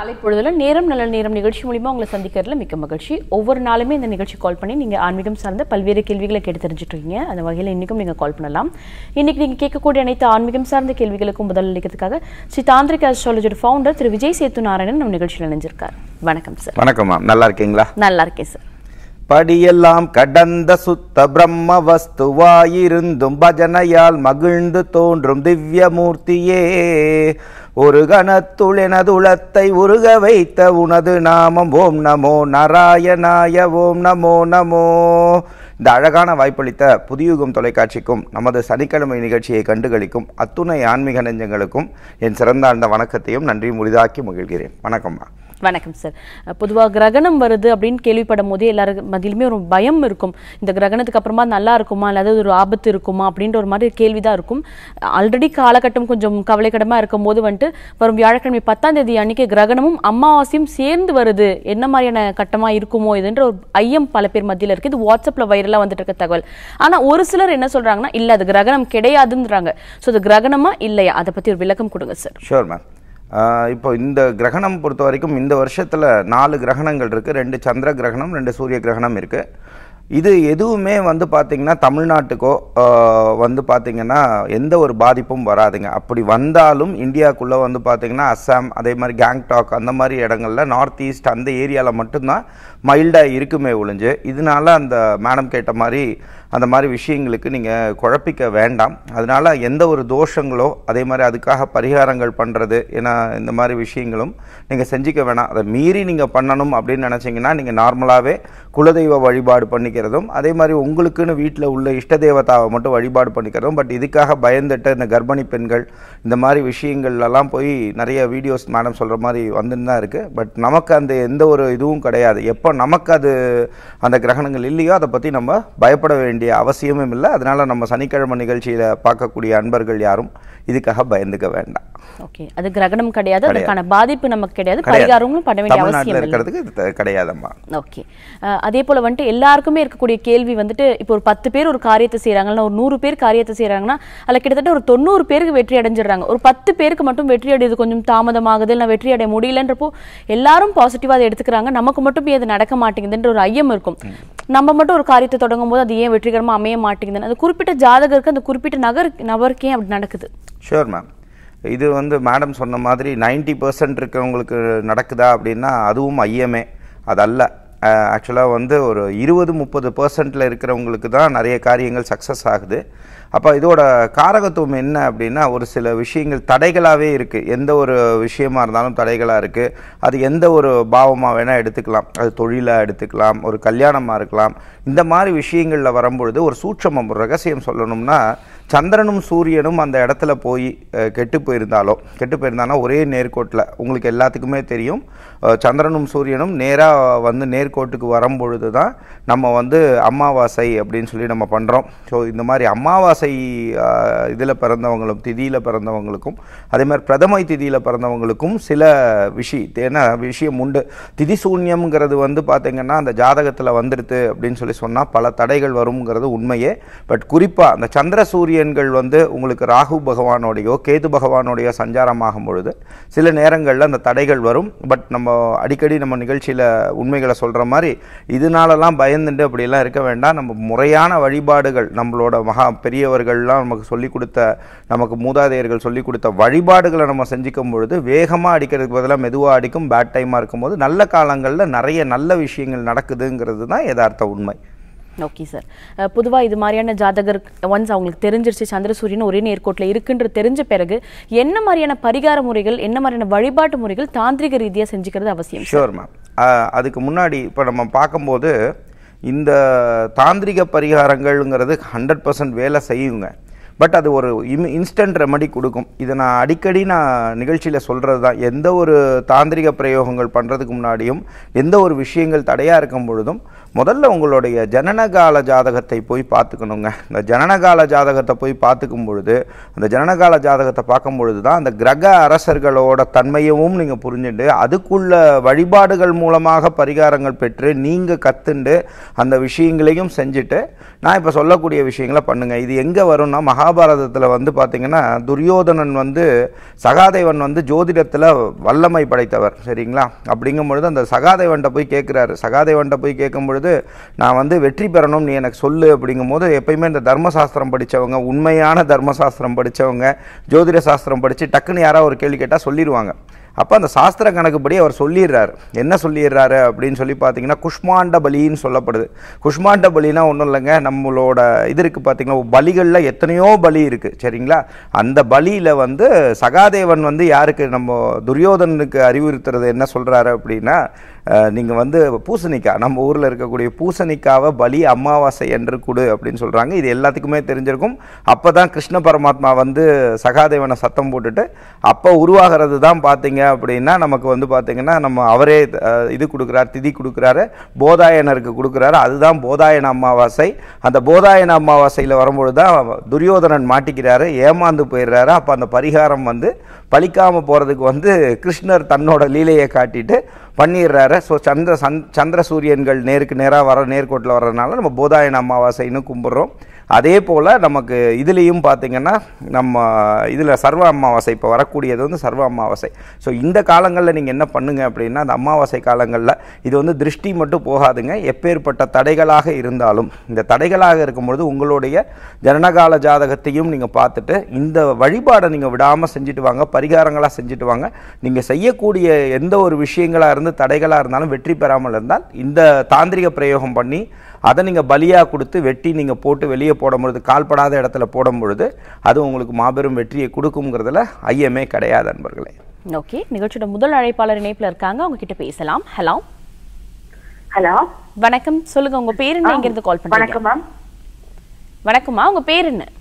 காலை பொழுதுல நேரம் நல்ல நேரம் நிகழ்ச்சி மூலியமா உங்களை சந்திக்கிறதுல மிக்க மகிழ்ச்சி ஒவ்வொரு நாளுமே இந்த நிகழ்ச்சி கால் பண்ணி நீங்க ஆன்மீகம் சார்ந்த பல்வேறு கேள்விகளை கேட்டு தெரிஞ்சுட்டு இருக்கீங்க அந்த வகையில் இன்னைக்கும் நீங்க கால் பண்ணலாம் இன்னைக்கு நீங்க கேட்கக்கூடிய அனைத்து ஆன்மீகம் சார்ந்த கேள்விகளுக்கும் பதில் அளிக்கிறதுக்காக ஸ்ரீ தாந்திரிக் அஸ்ட்ராலஜியோட ஃபவுண்டர் திரு விஜய் சேத்து நாராயணன் நம்ம நிகழ்ச்சியில் இணைஞ்சிருக்கார் வணக்கம் சார் வணக்கம் மேம் நல்லா இருக்கீங்களா நல்லா இருக்கேன் சார் படியெல்லாம் கடந்த சுத்த பிரம்ம வஸ்துவாயிருந்தும் பஜனையால் மகிழ்ந்து தோன்றும் திவ்யமூர்த்தியே ஒரு கணத்துள் எனதுளத்தை உருக வைத்த உனது நாமம் ஓம் நமோ நாராயணாய ஓம் நமோ நமோ இந்த அழகான வாய்ப்பளித்த புதியுகம் தொலைக்காட்சிக்கும் நமது சனிக்கிழமை நிகழ்ச்சியை கண்டுகளிக்கும் அத்துணை ஆன்மீக நெஞ்சங்களுக்கும் என் சிறந்தாழ்ந்த வணக்கத்தையும் நன்றி முறிதாக்கி மகிழ்கிறேன் வணக்கம்மா வணக்கம் சார் பொதுவாக கிரகணம் வருது அப்படின்னு கேள்விப்படும் போதே எல்லாரும் மத்தியிலுமே ஒரு பயம் இருக்கும் இந்த கிரகணத்துக்கு அப்புறமா நல்லா இருக்குமா அல்லது ஒரு ஆபத்து இருக்குமா அப்படின்ற ஒரு மாதிரி கேள்விதான் இருக்கும் ஆல்ரெடி காலகட்டம் கொஞ்சம் கவலைக்கிடமா இருக்கும் போது வந்துட்டு வரும் வியாழக்கிழமை பத்தாம் தேதி அன்னைக்கு கிரகணமும் அமாவாசையும் சேர்ந்து வருது என்ன மாதிரியான கட்டமா இருக்குமோ இதுன்ற ஒரு ஐயம் பல பேர் மத்தியில இருக்கு இது வாட்ஸ்அப்ல வைரலா வந்துட்டு இருக்க தகவல் ஆனா ஒரு சிலர் என்ன சொல்றாங்கன்னா இல்ல அது கிரகணம் கிடையாதுன்றாங்க ஸோ அது கிரகணமா இல்லையா அதை பத்தி ஒரு விளக்கம் கொடுங்க சார் ஷூர் மேம் இப்போ இந்த கிரகணம் பொறுத்த வரைக்கும் இந்த வருஷத்தில் நாலு கிரகணங்கள் இருக்குது ரெண்டு சந்திர கிரகணம் ரெண்டு சூரிய கிரகணம் இருக்குது இது எதுவுமே வந்து பார்த்திங்கன்னா தமிழ்நாட்டுக்கோ ஆஹ், வந்து பார்த்திங்கன்னா எந்த ஒரு பாதிப்பும் வராதுங்க அப்படி வந்தாலும் இந்தியாவுக்குள்ளே வந்து பார்த்திங்கன்னா அஸ்ஸாம் அதே மாதிரி கேங்டாக் அந்த மாதிரி இடங்கள்ல நார்த் ஈஸ்ட் அந்த ஏரியாவில் மட்டும்தான் மைல்டாக இருக்குமே ஒழிஞ்சு இதனால அந்த மேடம் கேட்ட மாதிரி அந்த மாதிரி விஷயங்களுக்கு நீங்கள் குழப்பிக்க வேண்டாம் அதனால எந்த ஒரு தோஷங்களோ அதே மாதிரி அதுக்காக பரிகாரங்கள் பண்ணுறது ஏன்னா இந்த மாதிரி விஷயங்களும் நீங்கள் செஞ்சுக்க வேணாம் அதை மீறி நீங்கள் பண்ணணும் அப்படின்னு நினச்சிங்கன்னா நீங்கள் நார்மலாகவே குலதெய்வ வழிபாடு பண்ணிக்கிறதும் அதே மாதிரி உங்களுக்குன்னு வீட்டில் உள்ள இஷ்ட தேவதாவை மட்டும் வழிபாடு பண்ணிக்கிறதும் பட் இதுக்காக பயந்துட்டு இந்த கர்ப்பிணி பெண்கள் இந்த மாதிரி விஷயங்கள்லாம் போய் நிறைய வீடியோஸ் மேடம் சொல்கிற மாதிரி வந்துன்னு தான் இருக்குது பட் நமக்கு அந்த எந்த ஒரு இதுவும் கிடையாது எப்போ நமக்கு அது அந்த கிரகணங்கள் இல்லையோ அதை பற்றி நம்ம பயப்பட வேண்டிய அவசியமும் இல்லை அதனால நம்ம சனிக்கிழமை நிகழ்ச்சியில் பார்க்கக்கூடிய அன்பர்கள் யாரும் இதுக்காக பயந்துக்க வேண்டாம் ஓகே அது கிரகணம் கிடையாது அதற்கான பாதிப்பு நமக்கு கிடையாது பரிகாரங்களும் பண்ண வேண்டிய அவசியம் தமிழ்நாட்டில் இல்லை இருக்கிறதுக்கு இது த- கிடையாதம்மா ஓகே அஹ் அதே போல வந்துட்டு எல்லாருக்குமே இருக்கக்கூடிய கேள்வி வந்துட்டு இப்போ ஒரு பத்து பேர் ஒரு காரியத்தை செய்றாங்கன்னா ஒரு நூறு பேர் காரியத்தை செய்றாங்கன்னா அதுல கிட்டத்தட்ட ஒரு தொண்ணூறு பேருக்கு வெற்றி அடைஞ்சிடுறாங்க ஒரு பத்து பேருக்கு மட்டும் வெற்றி அடையுது கொஞ்சம் தாமதமாகுது இல்லை வெற்றி அடைய முடியலன்றப்போ எல்லாரும் பாசிட்டிவா அதை எடுத்துக்கிறாங்க நமக்கு மட்டும் ஏன் அது நடக்க மாட்டேங்குதுன்ற ஒரு ஐயம் இருக்கும் நம்ம மட்டும் ஒரு காரியத்தை தொடங்கும் போது அது ஏன் வெற்றிகரமா அமைய மாட்டேங்குதுன்னு அந்த குறிப்பிட்ட ஜாதகருக்கு அந்த குறிப்பிட்ட நகர் நபருக்கு ஏன் அப்படி நடக்குது ஷூர் மேம் இது வந்து மேடம் சொன்ன மாதிரி 90% பர்சன்ட் இருக்கிறவங்களுக்கு நடக்குதா அப்படின்னா அதுவும் ஐயமே அதல்ல ஆக்சுவலாக வந்து ஒரு இருபது முப்பது பர்சன்டில் இருக்கிறவங்களுக்கு தான் நிறைய காரியங்கள் சக்ஸஸ் ஆகுது அப்போ இதோட காரகத்துவம் என்ன அப்படின்னா ஒரு சில விஷயங்கள் தடைகளாகவே இருக்குது எந்த ஒரு விஷயமா இருந்தாலும் தடைகளாக இருக்குது அது எந்த ஒரு பாவமாக வேணால் எடுத்துக்கலாம் அது தொழிலாக எடுத்துக்கலாம் ஒரு கல்யாணமாக இருக்கலாம் இந்த மாதிரி விஷயங்களில் வரும்பொழுது ஒரு சூட்சமம் ஒரு ரகசியம் சொல்லணும்னா சந்திரனும் சூரியனும் அந்த இடத்துல போய் அஹ், கெட்டு போயிருந்தாலோ கெட்டு போயிருந்தானா ஒரே நேர்கோட்டில் உங்களுக்கு எல்லாத்துக்குமே தெரியும் அஹ், சந்திரனும் சூரியனும் நேராக வந்து நேர்கோட்டுக்கு வரும்பொழுது தான் நம்ம வந்து அமாவாசை அப்படின்னு சொல்லி நம்ம பண்ணுறோம் ஸோ இந்த மாதிரி அமாவாசை இதில் பிறந்தவங்களும் திதியில் பிறந்தவங்களுக்கும் அதே மாதிரி பிரதமை திதியில் பிறந்தவங்களுக்கும் சில விஷய ஏன்னா விஷயம் உண்டு திதி சூன்யம்ங்கிறது வந்து பார்த்தீங்கன்னா அந்த ஜாதகத்தில் வந்துடுது அப்படின்னு சொல்லி சொன்னால் பல தடைகள் வருங்கிறது உண்மையே பட் குறிப்பாக அந்த சந்திர சூரியன்கள் வந்து உங்களுக்கு ராகு பகவானோடையோ கேது பகவானோடையோ சஞ்சாரமாகும் பொழுது சில நேரங்களில் அந்த தடைகள் வரும் பட் நம்ம அடிக்கடி நம்ம நிகழ்ச்சியில் உண்மைகளை சொல்கிற மாதிரி இதனாலலாம் பயந்துட்டு அப்படியெல்லாம் இருக்க வேண்டாம் நம்ம முறையான வழிபாடுகள் நம்மளோட மகா பெரியவர்கள்லாம் நமக்கு சொல்லிக் கொடுத்த நமக்கு மூதாதையர்கள் சொல்லிக் கொடுத்த வழிபாடுகளை நம்ம செஞ்சுக்கும் பொழுது வேகமாக அடிக்கிறதுக்கு பதிலாக மெதுவாக அடிக்கும் பேட் டைமாக இருக்கும்போது நல்ல காலங்களில் நிறைய நல்ல விஷயங்கள் நடக்குதுங்கிறது தான் யதார்த்த உண்மை ஓகே சார் அஹ் பொதுவா இது மாதிரியான ஜாதகர் ஒன்ஸ் அவங்களுக்கு தெரிஞ்சிருச்சு சந்திர சூரியன் ஒரே நேர்கோட்டில் இருக்குன்றது தெரிஞ்ச பிறகு என்ன மாதிரியான பரிகார முறைகள் என்ன மாதிரியான வழிபாட்டு முறைகள் தாந்திரிக ரீதியா செஞ்சுக்கிறது அவசியம் ஷூர் மேம் அதுக்கு முன்னாடி இப்போ நம்ம பார்க்கும்போது இந்த தாந்திரிக பரிகாரங்கள்ங்கிறது ஹண்ட்ரட் பர்சன்ட் வேலை செய்யுங்க பட் அது ஒரு இம் இன்ஸ்டன்ட் ரெமடி கொடுக்கும் இதை நான் அடிக்கடி நான் நிகழ்ச்சியில் சொல்கிறது தான் எந்த ஒரு தாந்திரிக பிரயோகங்கள் பண்ணுறதுக்கு முன்னாடியும் எந்த ஒரு விஷயங்கள் தடையாக இருக்கும் பொழுதும் முதல்ல உங்களுடைய ஜனனகால ஜாதகத்தை போய் பார்த்துக்கணுங்க இந்த ஜனனகால ஜாதகத்தை போய் பார்த்துக்கும் பொழுது அந்த ஜனனகால ஜாதகத்தை பார்க்கும் பொழுது தான் அந்த கிரக அரசர்களோட தன்மையவும் நீங்கள் புரிஞ்சுட்டு அதுக்குள்ள வழிபாடுகள் மூலமாக பரிகாரங்கள் பெற்று நீங்கள் கத்துண்டு அந்த விஷயங்களையும் செஞ்சுட்டு நான் இப்போ சொல்லக்கூடிய விஷயங்களை பண்ணுங்க இது எங்கே வரும்னா மகாபாரதத்தில் வந்து பார்த்தீங்கன்னா துரியோதனன் வந்து சகாதேவன் வந்து ஜோதிடத்தில் வல்லமை படைத்தவர் சரிங்களா அப்படிங்கும் பொழுது அந்த சகாதேவன்ட்ட போய் கேட்குறாரு சகாதேவன்ட்ட போய் கேட்கும் பொழுது நான் வந்து வெற்றி பெறணும் நீ எனக்கு சொல்லு அப்படிங்கும்போது எப்பயுமே இந்த தர்மசாஸ்திரம் படித்தவங்க உண்மையான தர்மசாஸ்திரம் படித்தவங்க ஜோதிட சாஸ்திரம் படித்து டக்குன்னு யாராவது ஒரு கேள்வி கேட்டால் சொல்லிடுவாங்க அப்போ அந்த சாஸ்திர கணக்குப்படி அவர் சொல்லிடுறாரு என்ன சொல்லிடுறாரு அப்படின்னு சொல்லி பார்த்தீங்கன்னா குஷ்மாண்ட பலின்னு சொல்லப்படுது குஷ்மாண்ட பலினா ஒன்றும் இல்லைங்க நம்மளோட இது இருக்குது பார்த்தீங்கன்னா பலிகளில் எத்தனையோ பலி இருக்குது சரிங்களா அந்த பலியில் வந்து சகாதேவன் வந்து யாருக்கு நம்ம துரியோதனனுக்கு அறிவுறுத்துறது என்ன சொல்கிறாரு அப்படின்னா நீங்கள் வந்து பூசணிக்காய் நம்ம ஊரில் இருக்கக்கூடிய பூசணிக்காவை பலி அமாவாசை என்று கொடு அப்படின்னு சொல்கிறாங்க இது எல்லாத்துக்குமே தெரிஞ்சிருக்கும் அப்போ தான் கிருஷ்ண பரமாத்மா வந்து சகாதேவனை சத்தம் போட்டுட்டு அப்போ உருவாகிறது தான் பார்த்தீங்க அப்படின்னா நமக்கு வந்து பார்த்தீங்கன்னா நம்ம அவரே அஹ், இது கொடுக்குறாரு திதி கொடுக்குறாரு போதாயனருக்கு கொடுக்குறாரு அதுதான் போதாயன அமாவாசை அந்த போதாயன அமாவாசையில் வரும்பொழுது தான் துரியோதனன் மாட்டிக்கிறாரு ஏமாந்து போயிடுறாரு அப்போ அந்த பரிகாரம் வந்து பலிக்காமல் போகிறதுக்கு வந்து கிருஷ்ணர் தன்னோட லீலையை காட்டிட்டு பண்ணிடுறாரு ஸோ சந்திர சந் சந்திர சூரியன்கள் நேருக்கு நேராக வர நேர்கோட்டில் வர்றதுனால நம்ம போதாயன அமாவாசைன்னு கும்பிட்றோம் அதே போல் நமக்கு இதுலேயும் பார்த்தீங்கன்னா நம்ம இதில் சர்வ அமாவாசை இப்போ வரக்கூடியது வந்து சர்வ அமாவாசை ஸோ இந்த காலங்களில் நீங்கள் என்ன பண்ணுங்க அப்படின்னா அந்த அமாவாசை காலங்களில் இது வந்து திருஷ்டி மட்டும் போகாதுங்க எப்பேற்பட்ட தடைகளாக இருந்தாலும் இந்த தடைகளாக இருக்கும்பொழுது உங்களுடைய ஜனனகால ஜாதகத்தையும் நீங்கள் பார்த்துட்டு இந்த வழிபாடை நீங்கள் விடாமல் செஞ்சுட்டு வாங்க பரிகாரங்களாக செஞ்சுட்டு வாங்க நீங்கள் செய்யக்கூடிய எந்த ஒரு விஷயங்களாக இருந்து தடைகளாக இருந்தாலும் வெற்றி பெறாமல் இருந்தால் இந்த தாந்திரிக பிரயோகம் பண்ணி அதை நீங்கள் பலியாக கொடுத்து வெட்டி நீங்கள் போட்டு வெளியே போடும் பொழுது கால்படாத இடத்துல போடும் பொழுது அது உங்களுக்கு மாபெரும் வெற்றியை கொடுக்குங்கிறதுல ஐயமே கிடையாது அன்பர்களே ஓகே நிகழ்ச்சியோட முதல் அழைப்பாளர் இணைப்புல இருக்காங்க அவங்க கிட்ட பேசலாம் ஹலோ ஹலோ வணக்கம் சொல்லுங்க உங்க பேர் என்ன இங்க இருந்து கால் பண்றீங்க வணக்கம் மேம் வணக்கம்மா உங்க பேர் என்ன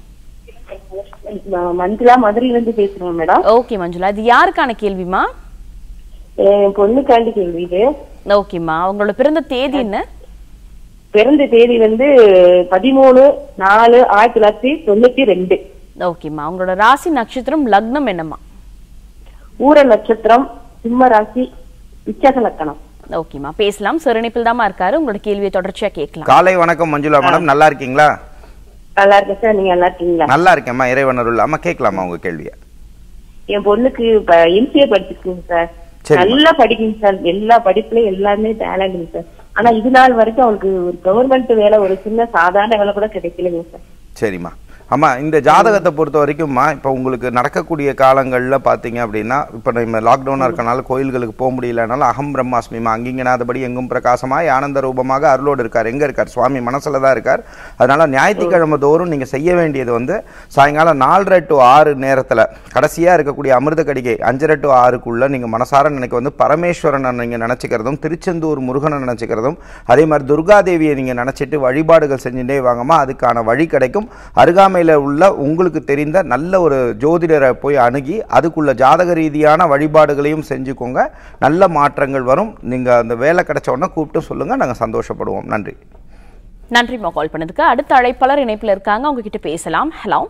நான் மஞ்சுளா மதுரையில இருந்து பேசுறேன் மேடம் ஓகே மஞ்சுளா இது யாருக்கான கேள்விமா என் பொண்ணுக்காண்டி கேள்வி இது ஓகேம்மா அவங்களோட பிறந்த தேதி என்ன பிறந்த தேதி வந்து பதிமூணு நாலு ஆயிரத்தி தொள்ளாயிரத்தி தொண்ணூத்தி ரெண்டு ஓகேம்மா அவங்களோட ராசி நட்சத்திரம் லக்னம் என்னம்மா ஊர நட்சத்திரம் சிம்ம ராசி விச்சாச லக்கணம் ஓகேம்மா பேசலாம் சிறுநிப்பில் தாமா இருக்காரு உங்களோட கேள்வியை தொடர்ச்சியா கேட்கலாம் காலை வணக்கம் மஞ்சுளா மேடம் நல்லா இருக்கீங்களா நல்லா இருக்கேன் சார் நீங்க நல்லா இருக்கீங்களா நல்லா இருக்கேம்மா இறைவனருள் அம்மா கேட்கலாமா உங்கள் கேள்வியை என் பொண்ணுக்கு எம்சிஏ படிச்சிருக்குங்க சார் சரிம்மா. நல்லா படிக்குங்க சார் எல்லா படிப்புலயும் எல்லாமே டேலண்ட்டுங்க சார் ஆனா இது நாள் வரைக்கும் அவளுக்கு ஒரு கவர்மெண்ட் வேலை ஒரு சின்ன சாதாரண வேலை கூட கிடைக்கலைங்க சார் சரிம்மா ஆமா இந்த ஜாதகத்தை பொறுத்த வரைக்கும்மா இப்போ உங்களுக்கு நடக்கக்கூடிய காலங்களில் பார்த்தீங்க அப்படின்னா இப்போ நம்ம லாக்டவுனாக இருக்கனால கோயில்களுக்கு போக முடியலனால அகம் பிரம்மாஸ்மிமா அங்கிங்கனாதபடி எங்கும் பிரகாசமாய் ஆனந்த ரூபமாக அருளோடு இருக்கார் எங்கே இருக்கார் சுவாமி மனசில் தான் இருக்கார் அதனால ஞாயிற்றுக்கிழமை தோறும் நீங்கள் செய்ய வேண்டியது வந்து சாயங்காலம் நாலரை டு ஆறு நேரத்தில் கடைசியாக இருக்கக்கூடிய அமிர்த கடிகை அஞ்சரை டு ஆறுக்குள்ளே நீங்கள் மனசார நினைக்க வந்து பரமேஸ்வரனை நீங்கள் நினச்சிக்கிறதும் திருச்செந்தூர் முருகனை நினச்சிக்கிறதும் அதே மாதிரி துர்காதேவியை நீங்கள் நினச்சிட்டு வழிபாடுகள் செஞ்சுட்டே வாங்கம்மா அதுக்கான வழி கிடைக்கும் அருகாமையில் உள்ள உங்களுக்கு தெரிந்த நல்ல ஒரு ஜோதிடரை போய் அணுகி அதுக்குள்ள ஜாதக ரீதியான வழிபாடுகளையும் செஞ்சுக்கோங்க நல்ல மாற்றங்கள் வரும் நீங்கள் அந்த வேலை கிடைச்ச உடனே கூப்பிட்டு சொல்லுங்கள் நாங்கள் சந்தோஷப்படுவோம் நன்றி நன்றிம்மா கால் பண்ணதுக்கு அடுத்த அழைப்பாளர் இணைப்புல இருக்காங்க அவங்க கிட்ட பேசலாம் ஹலோ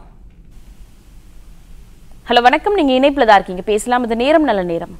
ஹலோ வணக்கம் நீங்க இணைப்புல தான் இருக்கீங்க பேசலாம் இது நேரம் நல்ல நேரம்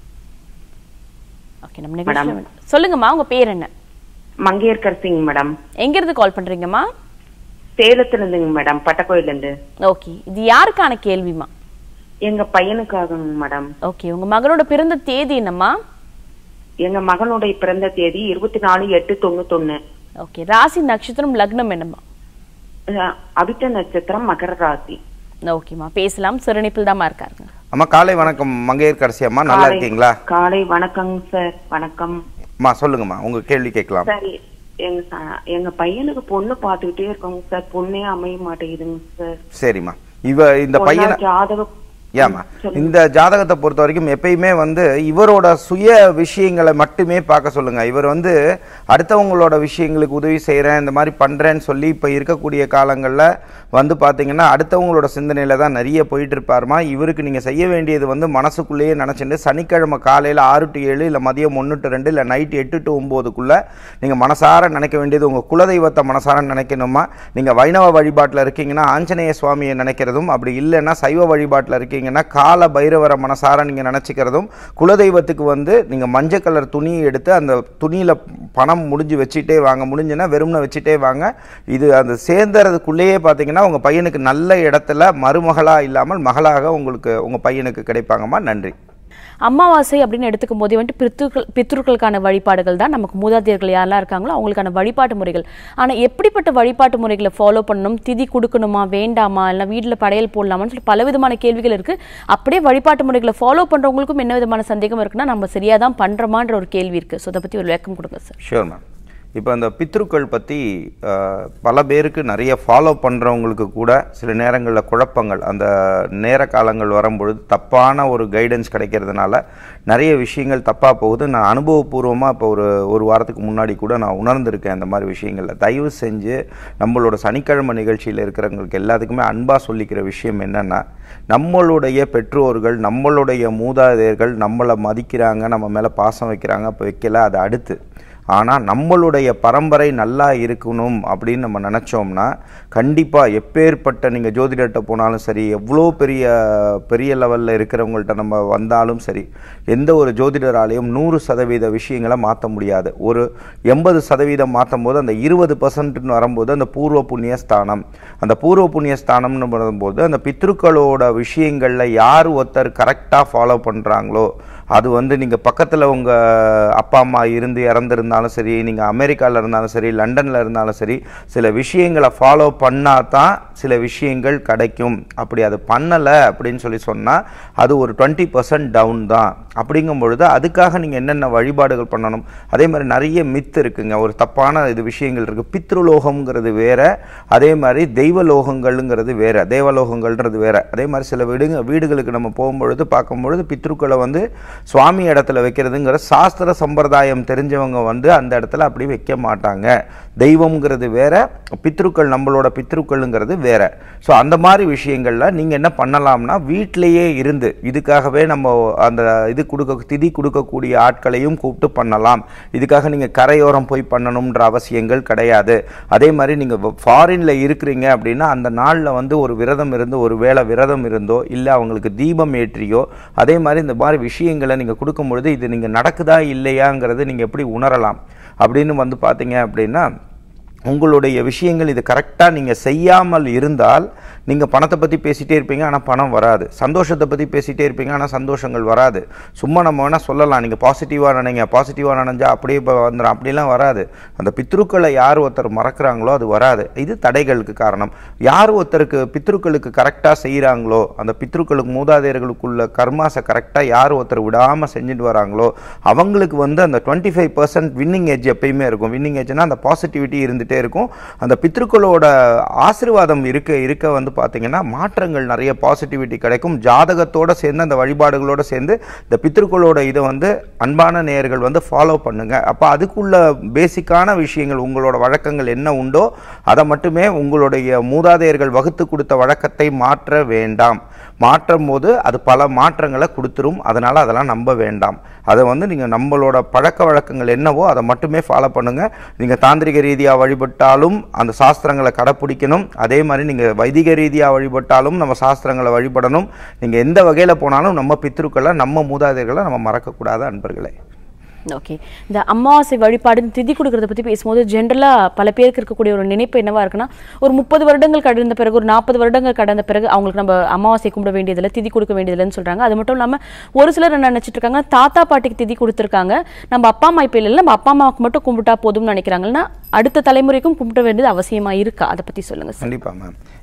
ஓகே நம்ம நிகழ்ச்சியில சொல்லுங்கம்மா உங்க பேர் என்ன மங்கையர்கர் சிங் மேடம் எங்க இருந்து கால் பண்றீங்கம்மா சேலத்துல இருந்துங்க மேடம் பட்டக்கோயில இருந்து ஓகே இது யாருக்கான கேள்விமா எங்க பையனுக்காகங்க மேடம் ஓகே உங்க மகனோட பிறந்த தேதி என்னம்மா எங்க மகனுடைய பிறந்த தேதி இருபத்தி நாலு எட்டு தொண்ணூத்தொன்னு ஓகே ராசி நட்சத்திரம் லக்னம் என்னம்மா அஹ் அபிட்ட நட்சத்திரம் மகர ராசி ஓகேம்மா பேசலாம் சிறுநிப்பில் தாமா இருக்காருங்க அம்மா காலை வணக்கம் மங்கையர்கரசி அம்மா நல்லா காலை- இருக்கீங்களா காலை வணக்கங்க சார் வணக்கம் அம்மா சொல்லுங்கம்மா உங்கள் கேள்வி கேட்கலாம் சார் எங்க ச- எங்க பையனுக்கு பொண்ணு பாத்துக்கிட்டே இருக்கோங்க சார் பொண்ணே அமைய மாட்டேங்குதுங்க சார் சரிம்மா இவ இந்த பொண்ணா பையனை ஜாதகம் ஏமா இந்த ஜாதகத்தை பொறுத்த வரைக்கும் எப்பயுமே வந்து இவரோட சுய விஷயங்களை மட்டுமே பார்க்க சொல்லுங்க இவர் வந்து அடுத்தவங்களோட விஷயங்களுக்கு உதவி செய்கிறேன் இந்த மாதிரி பண்ணுறேன்னு சொல்லி இப்போ இருக்கக்கூடிய காலங்களில் வந்து பார்த்தீங்கன்னா அடுத்தவங்களோட சிந்தனையில் தான் நிறைய போயிட்டு இருப்பாருமா இவருக்கு நீங்கள் செய்ய வேண்டியது வந்து மனசுக்குள்ளேயே நினச்சிட்டு சனிக்கிழமை காலையில் ஆறு டு ஏழு இல்லை மதியம் ஒன்று டு ரெண்டு இல்லை நைட்டு எட்டு டு ஒம்போதுக்குள்ளே நீங்கள் மனசார நினைக்க வேண்டியது உங்கள் குலதெய்வத்தை மனசார நினைக்கணுமா நீங்கள் வைணவ வழிபாட்டில் இருக்கீங்கன்னா ஆஞ்சநேய சுவாமியை நினைக்கிறதும் அப்படி இல்லைன்னா சைவ வழிபாட்டில் இருக்கீங்கன்னா கால பைரவரை மனசார நீங்கள் நினச்சிக்கிறதும் குலதெய்வத்துக்கு வந்து நீங்கள் மஞ்சள் கலர் துணியை எடுத்து அந்த துணியில் பணம் முடிஞ்சு வச்சுட்டே வாங்க முடிஞ்சுன்னா வெறும்னு வச்சுட்டே வாங்க இது அந்த சேர்ந்துறதுக்குள்ளேயே பார்த்தீங்கன்னா உங்கள் பையனுக்கு நல்ல இடத்துல மருமகளாக இல்லாமல் மகளாக உங்களுக்கு உங்கள் பையனுக்கு கிடைப்பாங்கம்மா நன்றி அமாவாசை அப்படின்னு எடுத்துக்கும் போதே வந்துட்டு பித்ருக்கள் பித்ருக்களுக்கான வழிபாடுகள் தான் நமக்கு மூதாதையர்கள் யாரெல்லாம் இருக்காங்களோ அவங்களுக்கான வழிபாட்டு முறைகள் ஆனா எப்படிப்பட்ட வழிபாட்டு முறைகளை ஃபாலோ பண்ணணும் திதி கொடுக்கணுமா வேண்டாமா இல்லை வீட்டில் படையல் போடலாமான்னு சொல்லி பல விதமான கேள்விகள் இருக்கு அப்படியே வழிபாட்டு முறைகளை ஃபாலோ பண்றவங்களுக்கும் என்ன விதமான சந்தேகம் இருக்குன்னா நம்ம சரியா தான் பண்றோமான்ற ஒரு கேள்வி இருக்கு ஸோ அதை பத்தி ஒரு விளக்கம் கொடுங்க சார் ஷூர் மேம் இப்போ அந்த பித்ருக்கள் பற்றி பல பேருக்கு நிறைய ஃபாலோ பண்ணுறவங்களுக்கு கூட சில நேரங்களில் குழப்பங்கள் அந்த நேர காலங்கள் வரும்பொழுது தப்பான ஒரு கைடன்ஸ் கிடைக்கிறதுனால நிறைய விஷயங்கள் தப்பாக போகுது நான் அனுபவபூர்வமாக இப்போ ஒரு ஒரு வாரத்துக்கு முன்னாடி கூட நான் உணர்ந்திருக்கேன் அந்த மாதிரி விஷயங்களில் தயவு செஞ்சு நம்மளோட சனிக்கிழமை நிகழ்ச்சியில் இருக்கிறவங்களுக்கு எல்லாத்துக்குமே அன்பாக சொல்லிக்கிற விஷயம் என்னென்னா நம்மளுடைய பெற்றோர்கள் நம்மளுடைய மூதாதையர்கள் நம்மளை மதிக்கிறாங்க நம்ம மேலே பாசம் வைக்கிறாங்க அப்போ வைக்கல அது அடுத்து ஆனால் நம்மளுடைய பரம்பரை நல்லா இருக்கணும் அப்படின்னு நம்ம நினச்சோம்னா கண்டிப்பாக எப்பேற்பட்ட நீங்கள் ஜோதிடர்கிட்ட போனாலும் சரி எவ்வளோ பெரிய பெரிய லெவலில் இருக்கிறவங்கள்ட்ட நம்ம வந்தாலும் சரி எந்த ஒரு ஜோதிடராலையும் நூறு சதவீத விஷயங்களை மாற்ற முடியாது ஒரு எண்பது சதவீதம் மாற்றும் போது அந்த இருபது பர்சன்ட்னு வரும்போது அந்த பூர்வ புண்ணிய ஸ்தானம் அந்த பூர்வ புண்ணிய ஸ்தானம்னு வரும்போது அந்த பித்ருக்களோட விஷயங்களில் யார் ஒருத்தர் கரெக்டாக ஃபாலோ பண்ணுறாங்களோ அது வந்து நீங்கள் பக்கத்தில் உங்கள் அப்பா அம்மா இருந்து இறந்துருந்தாலும் சரி நீங்கள் அமெரிக்காவில் இருந்தாலும் சரி லண்டனில் இருந்தாலும் சரி சில விஷயங்களை ஃபாலோ பண்ணால் தான் சில விஷயங்கள் கிடைக்கும் அப்படி அது பண்ணலை அப்படின்னு சொல்லி சொன்னால் அது ஒரு டுவெண்ட்டி பர்சன்ட் டவுன் தான் அப்படிங்கும் பொழுது அதுக்காக நீங்கள் என்னென்ன வழிபாடுகள் பண்ணணும் அதே மாதிரி நிறைய மித்து இருக்குங்க ஒரு தப்பான இது விஷயங்கள் இருக்குது பித்ருலோகம்ங்கிறது வேற அதே மாதிரி தெய்வலோகங்கள்ங்கிறது வேற தேவலோகங்கள்ன்றது வேற அதே மாதிரி சில வீடுங்க வீடுகளுக்கு நம்ம போகும்பொழுது பார்க்கும்பொழுது பித்ருக்களை வந்து சுவாமி இடத்துல வைக்கிறதுங்கிற சாஸ்திர சம்பிரதாயம் தெரிஞ்சவங்க வந்து அந்த இடத்துல அப்படி வைக்க மாட்டாங்க தெய்வம்ங்கிறது வேற பித்ருக்கள் நம்மளோட பித்ருக்கள்ங்கிறது வேற ஸோ அந்த மாதிரி விஷயங்கள்ல நீங்கள் என்ன பண்ணலாம்னா வீட்டிலேயே இருந்து இதுக்காகவே நம்ம அந்த இது கொடுக்க திதி கொடுக்கக்கூடிய ஆட்களையும் கூப்பிட்டு பண்ணலாம் இதுக்காக நீங்கள் கரையோரம் போய் பண்ணணுன்ற அவசியங்கள் கிடையாது அதே மாதிரி நீங்கள் ஃபாரின்ல இருக்கிறீங்க அப்படின்னா அந்த நாளில் வந்து ஒரு விரதம் இருந்து ஒரு வேளை விரதம் இருந்தோ இல்லை அவங்களுக்கு தீபம் ஏற்றியோ அதே மாதிரி இந்த மாதிரி விஷயங்களை நீங்கள் கொடுக்கும் பொழுது இது நீங்கள் நடக்குதா இல்லையாங்கிறது நீங்கள் எப்படி உணரலாம் அப்படின்னு வந்து பார்த்தீங்க அப்படின்னா உங்களுடைய விஷயங்கள் இது கரெக்டாக நீங்கள் செய்யாமல் இருந்தால் நீங்கள் பணத்தை பற்றி பேசிகிட்டே இருப்பீங்க ஆனால் பணம் வராது சந்தோஷத்தை பற்றி பேசிகிட்டே இருப்பீங்க ஆனால் சந்தோஷங்கள் வராது சும்மா நம்ம வேணால் சொல்லலாம் நீங்கள் பாசிட்டிவாக நினைங்க பாசிட்டிவாக நினைஞ்சா அப்படியே இப்போ வந்துடும் அப்படிலாம் வராது அந்த பித்ருக்களை யார் ஒருத்தர் மறக்கிறாங்களோ அது வராது இது தடைகளுக்கு காரணம் யார் ஒருத்தருக்கு பித்ருக்களுக்கு கரெக்டாக செய்கிறாங்களோ அந்த பித்ருக்களுக்கு மூதாதையர்களுக்குள்ள கர்மாஸை கரெக்டாக யார் ஒருத்தர் விடாமல் செஞ்சுட்டு வராங்களோ அவங்களுக்கு வந்து அந்த twenty five percent winning age எப்பயுமே இருக்கும் வின்னிங் ஏஜ்னா அந்த பாசிட்டிவிட்டி இருந்துகிட்டே இருக்கும் அந்த பித்ருக்களோட ஆசீர்வாதம் இருக்க இருக்க வந்து பார்த்தீங்கன்னா மாற்றங்கள் நிறைய பாசிட்டிவிட்டி கிடைக்கும் ஜாதகத்தோட சேர்ந்து அந்த வழிபாடுகளோட சேர்ந்து இந்த பித்ருக்களோட இதை வந்து அன்பான நேயர்கள் வந்து ஃபாலோ பண்ணுங்க அப்போ அதுக்குள்ள பேசிக்கான விஷயங்கள் உங்களோட வழக்கங்கள் என்ன உண்டோ அதை மட்டுமே உங்களுடைய மூதாதையர்கள் வகுத்து கொடுத்த வழக்கத்தை மாற்ற வேண்டாம் மாற்றும் போது அது பல மாற்றங்களை கொடுத்துரும் அதனால் அதெல்லாம் நம்ப வேண்டாம் அதை வந்து நீங்கள் நம்மளோட பழக்க வழக்கங்கள் என்னவோ அதை மட்டுமே ஃபாலோ பண்ணுங்கள் நீங்கள் தாந்திரிக ரீதியாக வழிபட்டாலும் அந்த சாஸ்திரங்களை கடைப்பிடிக்கணும் அதே மாதிரி நீங்கள் வைதிக ரீதியாக வழிபட்டாலும் நம்ம சாஸ்திரங்களை வழிபடணும் நீங்கள் எந்த வகையில் போனாலும் நம்ம பித்ருக்களை நம்ம மூதாதையர்களை நம்ம மறக்கக்கூடாது அன்பர்களே ஓகே இந்த அமாவாசை வழிபாடு திதி கொடுக்கறத பத்தி பேசும்போது ஜென்ரலா பல பேருக்கு இருக்கக்கூடிய ஒரு நினைப்பு என்னவா இருக்குன்னா ஒரு முப்பது வருடங்கள் கடந்த பிறகு ஒரு நாற்பது வருடங்கள் கடந்த பிறகு அவங்களுக்கு நம்ம அமாவாசை கும்பிட வேண்டியதில்லை திதி கொடுக்க வேண்டியதில்லைன்னு சொல்றாங்க அது மட்டும் இல்லாம ஒரு சிலர் என்ன நினைச்சிட்டு இருக்காங்க தாத்தா பாட்டிக்கு திதி கொடுத்துருக்காங்க நம்ம அப்பா அம்மா இப்ப இல்லை நம்ம அப்பா அம்மாவுக்கு மட்டும் கும்பிட்டா போதும்னு நினைக்கிறாங்கன்னா அடுத்த தலைமுறைக்கும் கும்பிட வேண்டியது அவசியமா இருக்கா அதை பத்தி சொல்லுங்க சார் கண்டிப்பாக மேம்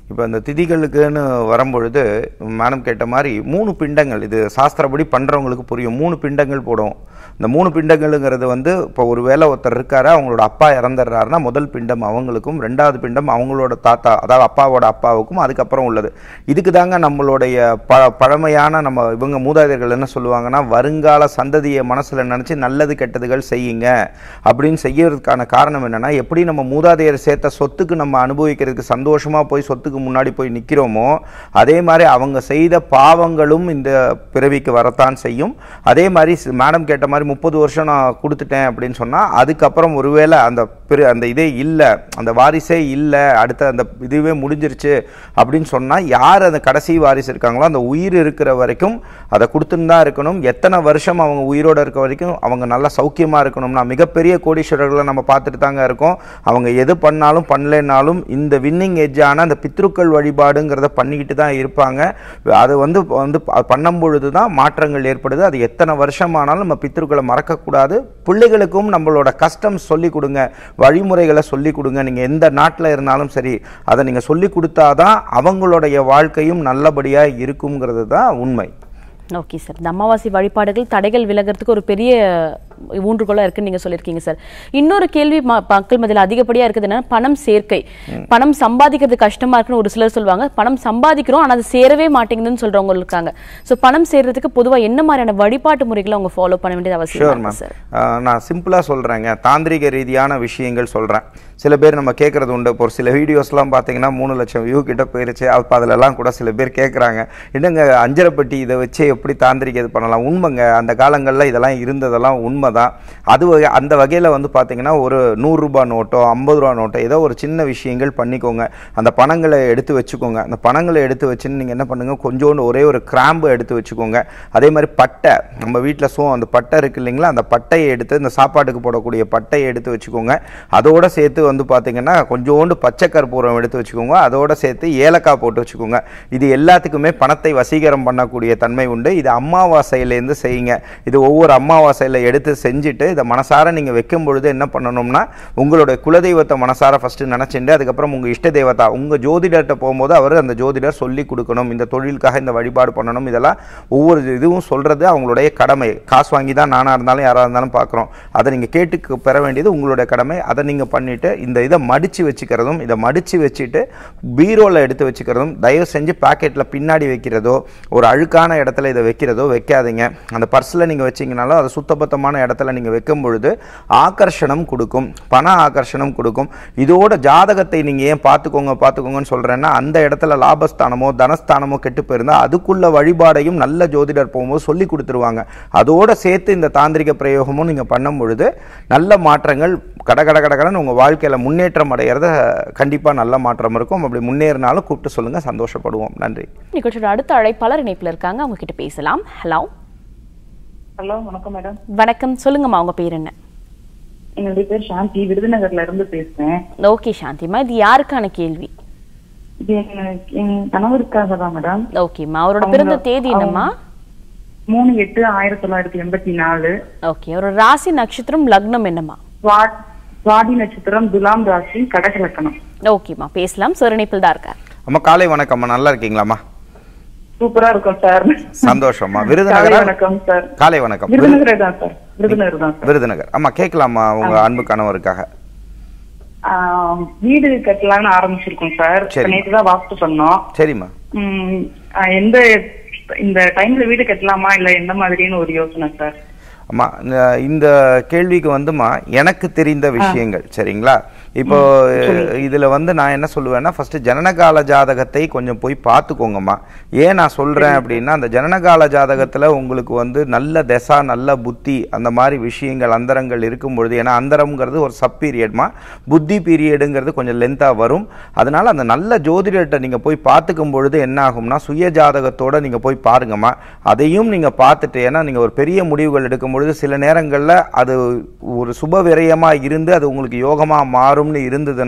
இப்போ இந்த திதிகளுக்குன்னு வரும்பொழுது மேடம் கேட்ட மாதிரி மூணு பிண்டங்கள் இது சாஸ்திரப்படி பண்ணுறவங்களுக்கு புரியும் மூணு பிண்டங்கள் போடும் இந்த மூணு பிண்டங்களுங்கிறது வந்து இப்போ ஒரு வேளை ஒருத்தர் இருக்காரு அவங்களோட அப்பா இறந்துடுறாருன்னா முதல் பிண்டம் அவங்களுக்கும் ரெண்டாவது பிண்டம் அவங்களோட தாத்தா அதாவது அப்பாவோட அப்பாவுக்கும் அதுக்கப்புறம் உள்ளது இதுக்கு தாங்க நம்மளுடைய ப பழமையான நம்ம இவங்க மூதாதையர்கள் என்ன சொல்லுவாங்கன்னா வருங்கால சந்ததியை மனசில் நினச்சி நல்லது கெட்டதுகள் செய்யுங்க அப்படின்னு செய்யறதுக்கான காரணம் என்னன்னா எப்படி நம்ம மூதாதையர் சேர்த்த சொத்துக்கு நம்ம அனுபவிக்கிறதுக்கு சந்தோஷமா போய் சொத்துக்கு முன்னாடி போய் நிற்கிறோமோ அதே மாதிரி அவங்க செய்த பாவங்களும் இந்த பிறவிக்கு வரத்தான் செய்யும் அதே மாதிரி மேடம் கேட்ட மாதிரி முப்பது வருஷம் நான் கொடுத்துட்டேன் அப்படின்னு சொன்னால் அதுக்கப்புறம் ஒருவேளை அந்த பிற அந்த இதே இல்லை அந்த வாரிசே இல்லை அடுத்த அந்த இதுவே முடிஞ்சிருச்சு அப்படின்னு சொன்னால் யார் அந்த கடைசி வாரிசு இருக்காங்களோ அந்த உயிர் இருக்கிற வரைக்கும் அதை கொடுத்துன்னு தான் இருக்கணும் எத்தனை வருஷம் அவங்க உயிரோட இருக்க வரைக்கும் அவங்க நல்லா சௌக்கியமாக இருக்கணும்னா மிகப்பெரிய கோடீஸ்வரர்களை நம்ம பார்த்துட்டு தாங்க இருக்கோம் அவங்க எது பண்ணாலும் பண்ணலைன்னாலும் இந்த வின்னிங் எஜ்ஜான அந்த பித்ருக்கள் வழிபாடுங்கிறத பண்ணிக்கிட்டு தான் இருப்பாங்க அது வந்து வந்து ப- பண்ணும் பொழுது தான் மாற்றங்கள் ஏற்படுது அது எத்தனை வருஷமானாலும் நம்ம பித்ருக்களை மறக்கக்கூடாது பிள்ளைகளுக்கும் நம்மளோட கஷ்டம் சொல்லி கொடுங்க வழிமுறைகளை சொல்லி கொடுங்க நீங்கள் எந்த நாட்டில் இருந்தாலும் சரி அதை நீங்கள் சொல்லி கொடுத்தாதான் அவங்களுடைய வாழ்க்கையும் நல்லபடியாக இருக்குங்கிறது தான் உண்மை ஓகே சார் இந்த அமாவாசை வழிபாடுகள் தடைகள் விலகிறதுக்கு ஒரு பெரிய ஊன்றுகோலா இருக்குன்னு நீங்க சொல்லியிருக்கீங்க சார் இன்னொரு கேள்வி ம- மக்கள் மத்தியில் அதிகப்படியா இருக்குது என்னன்னா பணம் சேர்க்கை பணம் சம்பாதிக்கிறது கஷ்டமா இருக்குன்னு ஒரு சிலர் சொல்லுவாங்க பணம் சம்பாதிக்கிறோம் ஆனா அது சேரவே மாட்டேங்குதுன்னு சொல்றவங்க இருக்காங்க சோ பணம் சேர்றதுக்கு பொதுவா என்ன மாதிரியான வழிபாட்டு முறைகளை அவங்க ஃபாலோ பண்ண வேண்டியது அவசியம் ஷூர் இருக்கு மேம் சார் நான் சிம்பிளாக சொல்கிறேங்க தாந்திரிக ரீதியான விஷயங்கள் சொல்கிறேன் சில பேர் நம்ம கேட்குறது உண்டு இப்போ ஒரு சில வீடியோஸ்லாம் பார்த்தீங்கன்னா மூணு லட்சம் வியூ கிட்ட போயிருச்சு அப்போ அதிலெல்லாம் கூட சில பேர் கேட்குறாங்க என்னங்க அஞ்சரைப்பட்டி இதை வச்சு எப்படி தாந்திரிக இது பண்ணலாம் உண்மைங்க அந்த காலங்களில் இதெல்லாம் இருந்ததெல்லாம் உண்மை தான் அது வகை அந்த வகையில் வந்து பார்த்தீங்கன்னா ஒரு நூறுரூபா நோட்டோ ஐம்பது ரூபா நோட்டோ ஏதோ ஒரு சின்ன விஷயங்கள் பண்ணிக்கோங்க அந்த பணங்களை எடுத்து வச்சுக்கோங்க அந்த பணங்களை எடுத்து வச்சுன்னு நீங்கள் என்ன பண்ணுங்க கொஞ்சோண்டு ஒரே ஒரு கிராம்பு எடுத்து வச்சுக்கோங்க அதே மாதிரி பட்டை நம்ம வீட்டில் சோ அந்த பட்டை இருக்கு இல்லைங்களா அந்த பட்டையை எடுத்து இந்த சாப்பாட்டுக்கு போடக்கூடிய பட்டையை எடுத்து வச்சுக்கோங்க அதோட சேர்த்து வந்து பார்த்தீங்கன்னா கொஞ்சோண்டு பச்சை கற்பூரம் எடுத்து வச்சுக்கோங்க அதோட சேர்த்து ஏலக்காய் போட்டு வச்சுக்கோங்க இது எல்லாத்துக்குமே பணத்தை வசீகரம் பண்ணக்கூடிய தன்மை உண்டு இது அமாவாசையிலேருந்து செய்யுங்க இது ஒவ்வொரு அமாவாசையில் எடுத்து செஞ்சுட்டு இதை மனசார நீங்கள் வைக்கும் பொழுது என்ன பண்ணணும்னா உங்களுடைய குலதெய்வத்தை மனசார ஃபஸ்ட்டு நினச்சிட்டு அதுக்கப்புறம் உங்கள் இஷ்ட தெய்வத்தா உங்கள் ஜோதிடர்கிட்ட போகும்போது அவர் அந்த ஜோதிடர் சொல்லி கொடுக்கணும் இந்த தொழிலுக்காக இந்த வழிபாடு பண்ணணும் இதெல்லாம் ஒவ்வொரு இதுவும் சொல்கிறது அவங்களுடைய கடமை காசு வாங்கி தான் நானாக இருந்தாலும் யாராக இருந்தாலும் பார்க்குறோம் அதை நீங்கள் கேட்டு பெற வேண்டியது உங்களுடைய கடமை அதை நீங்கள் பண்ணிவிட்டு இந்த இதை மடித்து வச்சுக்கிறதும் இதை மடித்து வச்சுட்டு பீரோவில் எடுத்து வச்சுக்கிறதும் தயவு செஞ்சு பாக்கெட்டில் பின்னாடி வைக்கிறதோ ஒரு அழுக்கான இடத்துல இதை வைக்கிறதோ வைக்காதீங்க அந்த பர்ஸில் நீங்கள் வச்சீங்கனாலும் அதை சுத்தபத்தமான இடத்துல நீங்கள் வைக்கும் பொழுது ஆகர்ஷணம் கொடுக்கும் பண ஆகர்ஷணம் கொடுக்கும் இதோட ஜாதகத்தை நீங்கள் ஏன் பார்த்துக்கோங்க பார்த்துக்கோங்கன்னு சொல்கிறேன்னா அந்த இடத்துல லாபஸ்தானமோ தனஸ்தானமோ கெட்டு போயிருந்தால் அதுக்குள்ள வழிபாடையும் நல்ல ஜோதிடர் போகும்போது சொல்லி கொடுத்துருவாங்க அதோட சேர்த்து இந்த தாந்திரிக பிரயோகமும் நீங்கள் பண்ணும் பொழுது நல்ல மாற்றங்கள் கட கட கடகடன்னு உங்கள் வாழ்க்கையில் முன்னேற்றம் அடைகிறத கண்டிப்பாக நல்ல மாற்றம் இருக்கும் அப்படி முன்னேறினாலும் கூப்பிட்டு சொல்லுங்கள் சந்தோஷப்படுவோம் நன்றி நிகழ்ச்சியோட அடுத்த அழைப்பாளர் இணைப்புல இருக்காங்க அவங்க கிட்ட பேசலாம் ஹலோ ஹலோ வணக்கம் மேடம் வணக்கம் சொல்லுங்கம்மா உங்க பேர் என்ன என்னுடைய பேர் சாந்தி விருதுநகர்ல இருந்து பேசுறேன் ஓகே சாந்திமா இது யாருக்கான கேள்வி இது எங்க- என் கணவருக்காக தான் மேடம் ஓகேம்மா அவரோட பிறந்த அவங்க- தேதி என்னம்மா மூணு எட்டு ஆயிரத்தி தொள்ளாயிரத்தி எண்பத்தி நாலு ஓகே அவரோட ராசி நட்சத்திரம் லக்னம் என்னம்மா சுவா- சுவாதி நட்சத்திரம் துலாம் ராசி கடக லக்கணம் ஓகேம்மா பேசலாம் சார் இணைப்பில் தான் இருக்கார் அம்மா காலை வணக்கம்மா நல்லா இருக்கீங்களாம்மா சூப்பரா இருக்கும் சார் சந்தோஷம்மா காலை விருதுநகர் வணக்கம் சார் காலை வணக்கம் விரு- விருதுநகர் தான் சார் விருதுநகர் தான் சார் விருதுநகர் அம்மா கேட்கலாமா உங்க அன்பு கணவருக்காக ஆஹ், வீடு கட்டலாம்னு ஆரம்பிச்சிருக்கோம் சார் சரி. நேற்று தான் வாஸ்து பண்ணோம் சரிம்மா உம், ஆஹ், எந்த இந்த டைம்ல வீடு கட்டலாமா இல்ல எந்த மாதிரின்னு ஒரு யோசனை சார் அம்மா இந்த- இந்த கேள்விக்கு வந்துமா எனக்கு தெரிந்த விஷயங்கள் சரிங்களா இப்போ இதுல வந்து நான் என்ன சொல்லுவேன்னா ஃபர்ஸ்ட் ஜனனகால ஜாதகத்தை கொஞ்சம் போய் பார்த்துக்கோங்கம்மா ஏன் நான் சொல்றேன் அப்படின்னா அந்த ஜனனகால ஜாதகத்துல உங்களுக்கு வந்து நல்ல தசா நல்ல புத்தி அந்த மாதிரி விஷயங்கள் அந்தரங்கள் இருக்கும் பொழுது ஏன்னா அந்தரம்ங்கிறது ஒரு சப் பீரியட்மா புத்தி பீரியடுங்கிறது கொஞ்சம் லென்த்தா வரும் அதனால அந்த நல்ல ஜோதிடர்கிட்ட நீங்க போய் பார்த்துக்கும் பொழுது என்ன ஆகும்னா சுய ஜாதகத்தோட நீங்க போய் பாருங்கம்மா அதையும் நீங்க பார்த்துட்டு ஏன்னா நீங்க ஒரு பெரிய முடிவுகள் எடுக்கும் பொழுது சில நேரங்கள்ல அது ஒரு சுப விரயமா இருந்து அது உங்களுக்கு யோகமா மாறும்னு இருந்ததுன்னா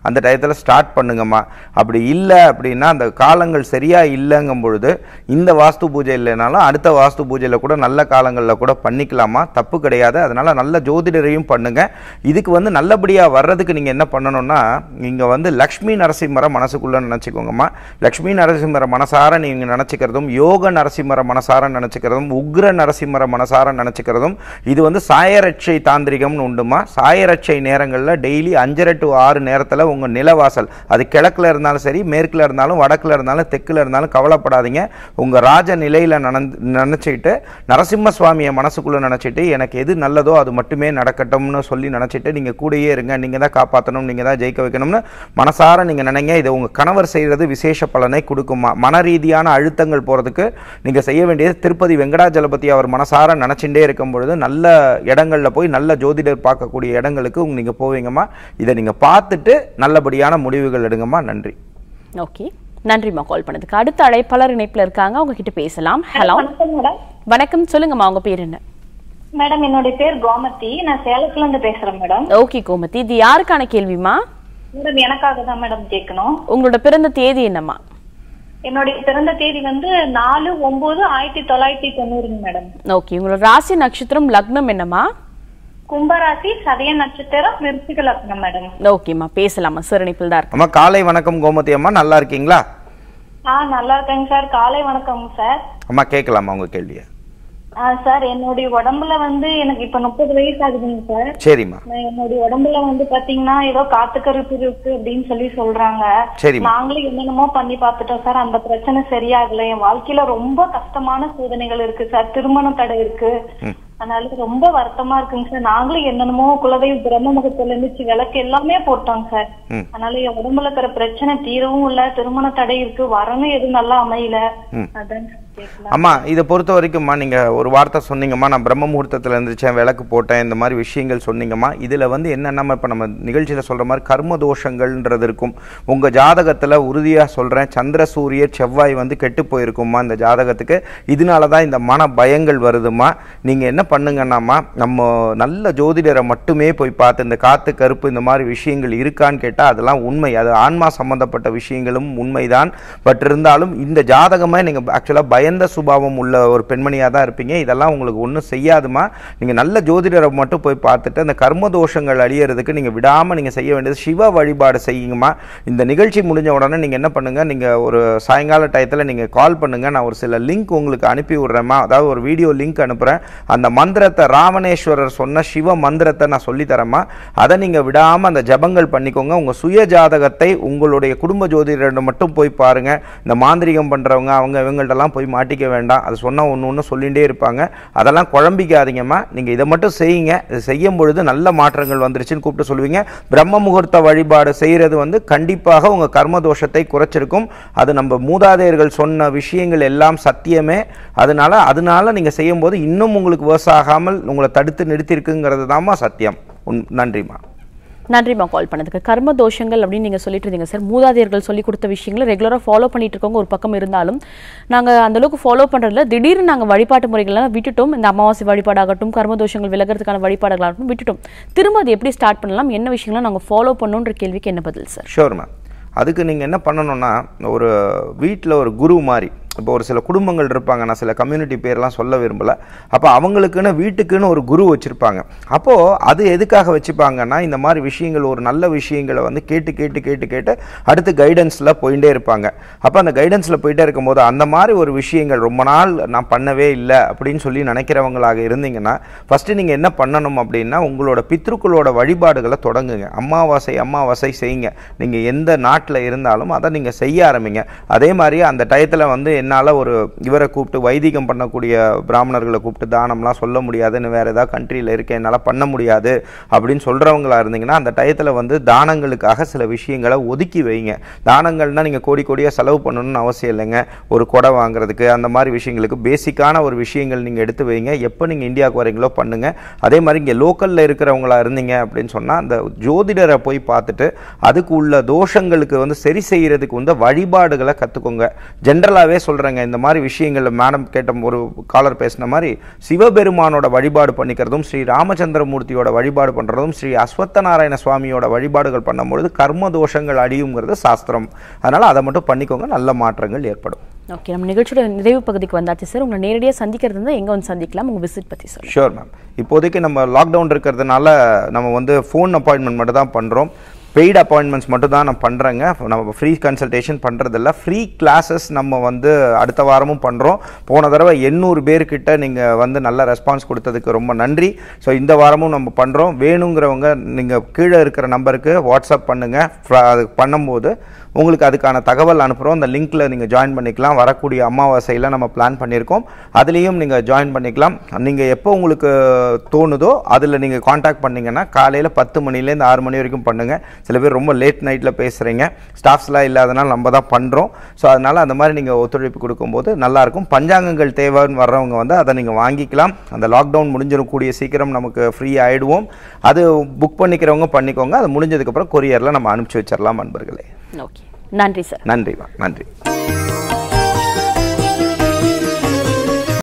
அந்த டயத்தில் ஸ்டார்ட் பண்ணுங்கம்மா அப்படி இல்லை அப்படின்னா அந்த காலங்கள் சரியாக இல்லைங்கும் பொழுது இந்த வாஸ்து பூஜை இல்லைனாலும் அடுத்த வாஸ்து பூஜையில் கூட நல்ல காலங்களில் கூட பண்ணிக்கலாமா தப்பு கிடையாது அதனால் நல்ல ஜோதிடரையும் பண்ணுங்க இதுக்கு வந்து நல்லபடியாக வர்றதுக்கு நீங்கள் என்ன பண்ணணும்னா நீங்கள் வந்து லக்ஷ்மி நரசிம்மரை மனசுக்குள்ளே நினச்சிக்கோங்கம்மா லக்ஷ்மி நரசிம்மரை மனசார நீங்கள் நினச்சிக்கிறதும் யோக நரசிம்மரை மனசார நினச்சிக்கிறதும் உக்ர நரசிம்மரை மனசார நினச்சிக்கிறதும் இது வந்து சாயரட்சை தாந்திரிகம்னு உண்டுமா சாயரட்சை நேரங்களில் டெய்லி அஞ்சரை டு ஆறு நேரத்தில் உங்கள் நிலவாசல் அது கிழக்கில் இருந்தாலும் சரி மேற்கில் இருந்தாலும் வடக்கில் இருந்தாலும் தெற்கில் இருந்தாலும் கவலைப்படாதீங்க உங்கள் ராஜ நிலையில் நினச்சிக்கிட்டு நரசிம்ம சுவாமியை மனசுக்குள்ளே நினச்சிட்டு எனக்கு எது நல்லதோ அது மட்டுமே நடக்கட்டும்னு சொல்லி நினச்சிட்டு நீங்கள் கூடயே இருங்க நீங்கள் தான் காப்பாற்றணும் நீங்கள் தான் ஜெயிக்க வைக்கணும்னு மனசார நீங்கள் நினைங்க இதை உங்கள் கணவர் செய்கிறது விசேஷ பலனை கொடுக்குமா மன ரீதியான அழுத்தங்கள் போகிறதுக்கு நீங்கள் செய்ய வேண்டியது திருப்பதி வெங்கடாஜலபதி அவர் மனசார நினச்சிட்டே இருக்கும் பொழுது நல்ல இடங்களில் போய் நல்ல ஜோதிடர் பார்க்கக்கூடிய இடங்களுக்கு உங்க நீங்கள் போவீங்கம்மா இதை நீங்கள் பார்த்துட்டு நல்லபடியான முடிவுகள் எடுங்கம்மா நன்றி ஓகே நன்றிம்மா கால் பண்ணதுக்கு அடுத்த அழைப்பாளர் இணைப்புல இருக்காங்க அவங்க கிட்ட பேசலாம் ஹலோ வணக்கம் மேடம் வணக்கம் சொல்லுங்கம்மா உங்க பேர் என்ன மேடம் என்னுடைய பேர் கோமதி நான் சேலத்துல இருந்து பேசுறேன் மேடம் ஓகே கோமதி இது யாருக்கான கேள்விமா மேடம் எனக்காக தான் மேடம் கேட்கணும் உங்களோட பிறந்த தேதி என்னம்மா என்னுடைய பிறந்த தேதி வந்து நாலு ஒன்பது ஆயிரத்தி தொள்ளாயிரத்தி தொண்ணூறுங்க மேடம் ஓகே உங்களோட ராசி நட்சத்திரம் லக்னம் என்னம்மா கும்பராசி சதய நட்சத்திரம் விருச்சிக லக்னம் மேடம் ஓகேம்மா பேசலாமா சார் இணைப்பில் தான் இருக்கு அம்மா காலை வணக்கம் கோமதி அம்மா நல்லா இருக்கீங்களா ஆ நல்லா இருக்கேங்க சார் காலை வணக்கம் சார் அம்மா கேட்கலாமா உங்கள் கேள்வியை ஆ சார் என்னுடைய உடம்புல வந்து எனக்கு இப்ப முப்பது வயசு ஆகுதுங்க சார் சரிம்மா நான் என்னுடைய உடம்புல வந்து பாத்தீங்கன்னா ஏதோ காத்துக்கருப்பு இருக்கு அப்படின்னு சொல்லி சொல்றாங்க சரிம்மா. நாங்களும் என்னென்னமோ பண்ணி பார்த்துட்டோம் சார் அந்த பிரச்சனை சரியாகல என் வாழ்க்கையில ரொம்ப கஷ்டமான சோதனைகள் இருக்கு சார் திருமண தடை இருக்கு அதனால ரொம்ப வருத்தமா இருக்குங்க சார் நாங்களும் என்னென்னமோ குலதெய்வ பிரம்ம முகத்துல இருந்துச்சு விளக்கு எல்லாமே போட்டோம் சார் ம். அதனால என் உடம்புல இருக்கிற பிரச்சனை தீரவும் இல்ல திருமண தடை இருக்கு வரணும் எதுவும் நல்லா அமையல ம். அதான் கேட்கலாம் அம்மா இதை பொறுத்த வரைக்கும்மா நீங்கள் ஒரு வார்த்தை சொன்னீங்கம்மா நான் பிரம்ம முகூர்த்தத்தில் இருந்துச்சேன் விளக்கு போட்டேன் இந்த மாதிரி விஷயங்கள் சொன்னீங்கம்மா இதில் வந்து என்னென்ன இப்போ நம்ம நிகழ்ச்சியில் சொல்கிற மாதிரி கர்ம தோஷங்கள்ன்றது இருக்கும் உங்கள் ஜாதகத்தில் உறுதியாக சொல்கிறேன் சந்திர சூரிய செவ்வாய் வந்து கெட்டு போயிருக்கும்மா இந்த ஜாதகத்துக்கு இதனால தான் இந்த மன பயங்கள் வருதுமா நீங்கள் என்ன பண்ணுங்கன்னாம்மா நம்ம நல்ல ஜோதிடரை மட்டுமே போய் பார்த்து இந்த காத்து கருப்பு இந்த மாதிரி விஷயங்கள் இருக்கான்னு கேட்டால் அதெல்லாம் உண்மை அது ஆன்மா சம்பந்தப்பட்ட விஷயங்களும் உண்மைதான் பட் இருந்தாலும் இந்த ஜாதகமே நீங்கள் ஆக்சுவலாக பயந்த சுபாவம் உள்ள ஒரு பெண்மணியாக தான் இருப்பீங்க இதெல்லாம் உங்களுக்கு ஒன்றும் செய்யாதுமா நீங்கள் நல்ல ஜோதிடரை மட்டும் போய் பார்த்துட்டு அந்த கர்ம தோஷங்கள் அழியறதுக்கு நீங்கள் விடாமல் நீங்கள் செய்ய வேண்டியது சிவ வழிபாடு செய்யுங்கம்மா இந்த நிகழ்ச்சி முடிஞ்ச உடனே நீங்கள் என்ன பண்ணுங்கள் நீங்கள் ஒரு சாயங்கால டயத்தில் நீங்கள் கால் பண்ணுங்கள் நான் ஒரு சில லிங்க் உங்களுக்கு அனுப்பி விட்றேம்மா அதாவது ஒரு வீடியோ லிங்க் அனுப்புகிறேன் அந்த மந்திரத்தை ராவணேஸ்வரர் சொன்ன சிவ மந்திரத்தை நான் சொல்லித்தரேம்மா அதை நீங்கள் விடாமல் அந்த ஜபங்கள் பண்ணிக்கோங்க உங்கள் சுய ஜாதகத்தை உங்களுடைய குடும்ப ஜோதிடரிடம் மட்டும் போய் பாருங்கள் இந்த மாந்திரிகம் பண்ணுறவங்க அவங்க இவங்கள்ட்டலாம் போய் மாட்டிக்க வேண்டாம் அது சொன்னால் ஒன்று ஒன்று சொல்லிகிட்டே இருப்பாங்க அதெல்லாம் குழம்பிக்காதீங்கம்மா நீங்கள் இதை மட்டும் செய்யுங்க இது செய்யும் பொழுது நல்ல மாற்றங்கள் வந்துருச்சுன்னு கூப்பிட்டு சொல்லுவீங்க பிரம்ம முகூர்த்த வழிபாடு செய்கிறது வந்து கண்டிப்பாக உங்கள் கர்ம தோஷத்தை குறைச்சிருக்கும் அது நம்ம மூதாதையர்கள் சொன்ன விஷயங்கள் எல்லாம் சத்தியமே அதனால அதனால நீங்கள் செய்யும்போது இன்னும் உங்களுக்கு விவசாகாமல் உங்களை தடுத்து நிறுத்தியிருக்குங்கிறது தாம்மா சத்தியம் உன் நன்றிம்மா நன்றிம்மா கால் பண்ணதுக்கு கர்ம தோஷங்கள் அப்படின்னு நீங்க சொல்லிட்டு இருந்தீங்க சார் மூதாதையர்கள் சொல்லி கொடுத்த விஷயங்களை ரெகுலரா ஃபாலோ பண்ணிட்டு இருக்கவங்க ஒரு பக்கம் இருந்தாலும் நாங்க அந்த அளவுக்கு ஃபாலோ பண்றதுல திடீர்னு நாங்க வழிபாட்டு முறைகள்லாம் விட்டுட்டோம் இந்த அமாவாசை வழிபாடாகட்டும் கர்ம தோஷங்கள் விலகிறதுக்கான வழிபாடுகளாகட்டும் விட்டுட்டோம் திரும்ப அது எப்படி ஸ்டார்ட் பண்ணலாம் என்ன விஷயங்களை நாங்க ஃபாலோ பண்ணணுன்ற கேள்விக்கு என்ன பதில் சார் ஷோர் மேம் அதுக்கு நீங்கள் என்ன பண்ணணும்னா ஒரு வீட்டில் ஒரு குரு மாதிரி இப்போ ஒரு சில குடும்பங்கள் இருப்பாங்க நான் சில கம்யூனிட்டி பேர்லாம் சொல்ல விரும்பல அப்போ அவங்களுக்குன்னு வீட்டுக்குன்னு ஒரு குரு வச்சுருப்பாங்க அப்போது அது எதுக்காக வச்சுப்பாங்கன்னா இந்த மாதிரி விஷயங்கள் ஒரு நல்ல விஷயங்களை வந்து கேட்டு கேட்டு கேட்டு கேட்டு அடுத்து கைடன்ஸில் போயிட்டே இருப்பாங்க அப்போ அந்த கைடன்ஸில் போயிட்டே இருக்கும்போது அந்த மாதிரி ஒரு விஷயங்கள் ரொம்ப நாள் நான் பண்ணவே இல்லை அப்படின்னு சொல்லி நினைக்கிறவங்களாக இருந்தீங்கன்னா ஃபஸ்ட்டு நீங்கள் என்ன பண்ணணும் அப்படின்னா உங்களோட பித்ருக்களோட வழிபாடுகளை தொடங்குங்க அமாவாசை அமாவாசை செய்யுங்க நீங்கள் எந்த நாட்டில் இருந்தாலும் அதை நீங்கள் செய்ய ஆரம்பிங்க அதே மாதிரி அந்த டயத்தில் வந்து என்னால் ஒரு இவரை கூப்பிட்டு வைதிகம் பண்ணக்கூடிய பிராமணர்களை கூப்பிட்டு தானம்லாம் சொல்ல முடியாதுன்னு வேறு ஏதாவது கண்ட்ரியில் இருக்கேன் என்னால் பண்ண முடியாது அப்படின்னு சொல்கிறவங்களா இருந்தீங்கன்னா அந்த டயத்தில் வந்து தானங்களுக்காக சில விஷயங்களை ஒதுக்கி வைங்க தானங்கள்னால் நீங்கள் கோடி கோடியாக செலவு பண்ணணும்னு அவசியம் இல்லைங்க ஒரு கொடை வாங்குறதுக்கு அந்த மாதிரி விஷயங்களுக்கு பேசிக்கான ஒரு விஷயங்கள் நீங்கள் எடுத்து வைங்க எப்போ நீங்கள் இந்தியாவுக்கு வரீங்களோ பண்ணுங்கள் அதே மாதிரி இங்கே லோக்கலில் இருக்கிறவங்களா இருந்தீங்க அப்படின்னு சொன்னால் அந்த ஜோதிடரை போய் பார்த்துட்டு அதுக்கு உள்ள தோஷங்களுக்கு வந்து சரி செய்கிறதுக்கு வந்து வழிபாடுகளை கற்றுக்கோங்க ஜென்ரலாகவே சொல்கிறேங்க இந்த மாதிரி விஷயங்கள் மேடம் கேட்ட ஒரு காலர் பேசின மாதிரி சிவபெருமானோட வழிபாடு பண்ணிக்கிறதும் ஸ்ரீ ராமச்சந்திரமூர்த்தியோட வழிபாடு பண்ணுறதும் ஸ்ரீ அஸ்வத்தநாராயண சுவாமியோட வழிபாடுகள் பண்ணும்பொழுது கர்ம தோஷங்கள் அடியுங்கிறது சாஸ்திரம் அதனால் அதை மட்டும் பண்ணிக்கோங்க நல்ல மாற்றங்கள் ஏற்படும் ஓகே நம்ம நிகழ்ச்சியோட நிறைவு பகுதிக்கு வந்தாச்சு சார் உங்களை நேரடியாக சந்திக்கிறது இருந்தால் எங்கே வந்து சந்திக்கலாம் உங்கள் விசிட் பற்றி சொல்லுங்கள் ஷூர் மேம் இப்போதைக்கு நம்ம லாக்டவுன் இருக்கிறதுனால நம்ம வந்து ஃபோன் அப்பாயின்மெண்ட் மட்டும் தான் பண்ணுறோம் பெய்டு அப்பாயின்மெண்ட்ஸ் மட்டும் தான் நான் பண்ணுறேங்க நம்ம ஃப்ரீ கன்சல்டேஷன் பண்ணுறதில்ல ஃப்ரீ கிளாஸஸ் நம்ம வந்து அடுத்த வாரமும் பண்ணுறோம் போன தடவை எண்ணூறு பேர்கிட்ட நீங்கள் வந்து நல்ல ரெஸ்பான்ஸ் கொடுத்ததுக்கு ரொம்ப நன்றி ஸோ இந்த வாரமும் நம்ம பண்ணுறோம் வேணுங்கிறவங்க நீங்கள் கீழே இருக்கிற நம்பருக்கு வாட்ஸ்அப் பண்ணுங்கள் அது பண்ணும்போது உங்களுக்கு அதுக்கான தகவல் அனுப்புகிறோம் அந்த லிங்க்கில் நீங்கள் ஜாயின் பண்ணிக்கலாம் வரக்கூடிய அமாவாசையில் நம்ம பிளான் பண்ணியிருக்கோம் அதுலேயும் நீங்கள் ஜாயின் பண்ணிக்கலாம் நீங்கள் எப்போ உங்களுக்கு தோணுதோ அதில் நீங்கள் காண்டாக்ட் பண்ணிங்கன்னா காலையில் பத்து மணிலேருந்து ஆறு மணி வரைக்கும் பண்ணுங்கள் சில பேர் ரொம்ப லேட் நைட்டில் பேசுகிறீங்க ஸ்டாஃப்ஸ்லாம் இல்லாதனால நம்ம தான் பண்ணுறோம் ஸோ அதனால் அந்த மாதிரி நீங்கள் ஒத்துழைப்பு கொடுக்கும்போது நல்லாயிருக்கும் பஞ்சாங்கங்கள் தேவைன்னு வர்றவங்க வந்து அதை நீங்கள் வாங்கிக்கலாம் அந்த லாக்டவுன் முடிஞ்சிடும் கூடிய சீக்கிரம் நமக்கு ஃப்ரீ ஆகிடுவோம் அது புக் பண்ணிக்கிறவங்க பண்ணிக்கோங்க அது முடிஞ்சதுக்கப்புறம் கொரியரில் நம்ம அனுப்பிச்சி வச்சிடலாம் நண்பர்களே ஓகே நன்றி சார் நன்றி நன்றி